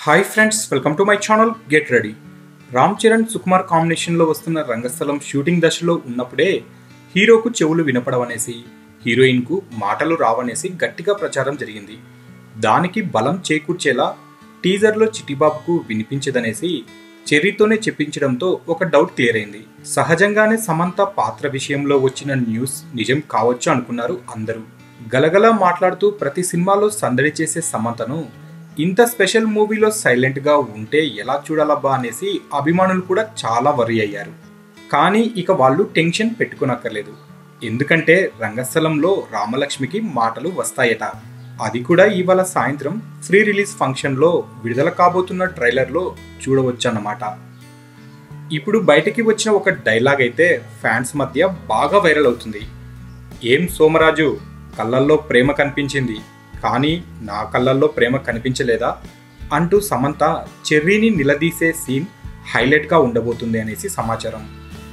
hi friends welcome to my channel get ready Ram Charan Sukumar కాంబినేషన్లో వస్తున్న రంగస్థలం shooting దశలో ఉన్నప్పుడే హీరోకు చెవులు వినపడవనేసి హీరోయిన్కు మాటలు రావనేసి గట్టిగా ప్రచారం జరిగింది దానికి బలం చేకూర్చేలా టీజర్లో చిట్టిబాబుకు వినిపించదనేసి చెర్రీతోనే చెప్పించడంతో ఒక డౌట్ క్లియర్ అయింది సహజంగానే సమంత పాత్ర విషయంలో వచ్చిన న్యూస్ నిజం కావచ్చు అనుకున్నారు అందరూ గలగల మాట్లాడుతూ ప్రతి సినిమాలో సందడి చేసే సమంతను ఇంత స్పెషల్ మూవీలో సైలెంట్గా ఉంటే ఎలా చూడాలబ్బా అనేసి అభిమానులు కూడా చాలా వరి అయ్యారు కానీ ఇక వాళ్ళు టెన్షన్ పెట్టుకోనక్కర్లేదు ఎందుకంటే రంగస్థలంలో రామలక్ష్మికి మాటలు వస్తాయట అది కూడా ఇవాళ సాయంత్రం ఫ్రీ రిలీజ్ ఫంక్షన్లో విడుదల కాబోతున్న ట్రైలర్లో చూడవచ్చన్నమాట ఇప్పుడు బయటకి వచ్చిన ఒక డైలాగ్ అయితే ఫ్యాన్స్ మధ్య బాగా వైరల్ అవుతుంది ఏం సోమరాజు కళ్ళల్లో ప్రేమ కనిపించింది కానీ నా కళ్ళల్లో ప్రేమ కనిపించలేదా అంటూ సమంత చెర్రీని నిలదీసే సీన్ హైలైట్గా ఉండబోతుంది అనేసి సమాచారం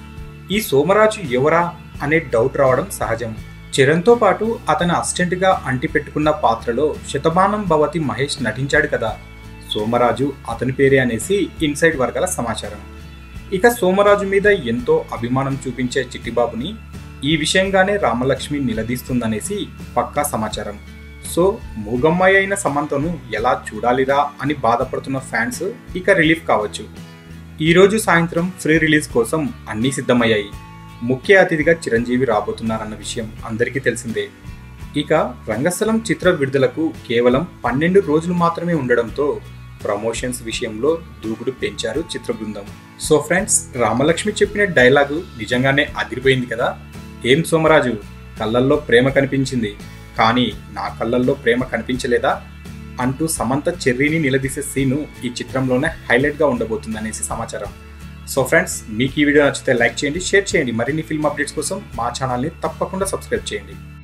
ఈ సోమరాజు ఎవరా అనే డౌట్ రావడం సహజం చరణ్తో పాటు అతని అసిస్టెంట్గా అంటిపెట్టుకున్న పాత్రలో శతమానం భవతి మహేష్ నటించాడు కదా సోమరాజు అతని పేరే అనేసి ఇన్సైడ్ వర్గాల సమాచారం ఇక సోమరాజు మీద ఎంతో అభిమానం చూపించే చిట్టిబాబుని ఈ విషయంగానే రామలక్ష్మి నిలదీస్తుందనేసి పక్కా సమాచారం సో మూగమ్మాయి అయిన సమంతను ఎలా చూడాలిరా అని బాధపడుతున్న ఫ్యాన్స్ ఇక రిలీఫ్ కావచ్చు ఈరోజు సాయంత్రం ఫ్రీ రిలీజ్ కోసం అన్నీ సిద్ధమయ్యాయి ముఖ్య అతిథిగా చిరంజీవి రాబోతున్నారన్న విషయం అందరికీ తెలిసిందే ఇక రంగస్థలం చిత్ర విడుదలకు కేవలం పన్నెండు రోజులు మాత్రమే ఉండడంతో ప్రమోషన్స్ విషయంలో దూకుడు పెంచారు చిత్ర బృందం సో ఫ్రెండ్స్ రామలక్ష్మి చెప్పిన డైలాగు నిజంగానే అదిరిపోయింది కదా ఏం సోమరాజు కళ్ళల్లో ప్రేమ కనిపించింది కానీ నా కళ్ళల్లో ప్రేమ కనిపించలేదా అంటూ సమంత చెర్రీని నిలదీసే సీను ఈ చిత్రంలోనే హైలైట్గా ఉండబోతుంది అనేసి సమాచారం సో ఫ్రెండ్స్ మీకు ఈ వీడియో నచ్చితే లైక్ చేయండి షేర్ చేయండి మరిన్ని ఫిల్మ్ అప్డేట్స్ కోసం మా ఛానల్ని తప్పకుండా సబ్స్క్రైబ్ చేయండి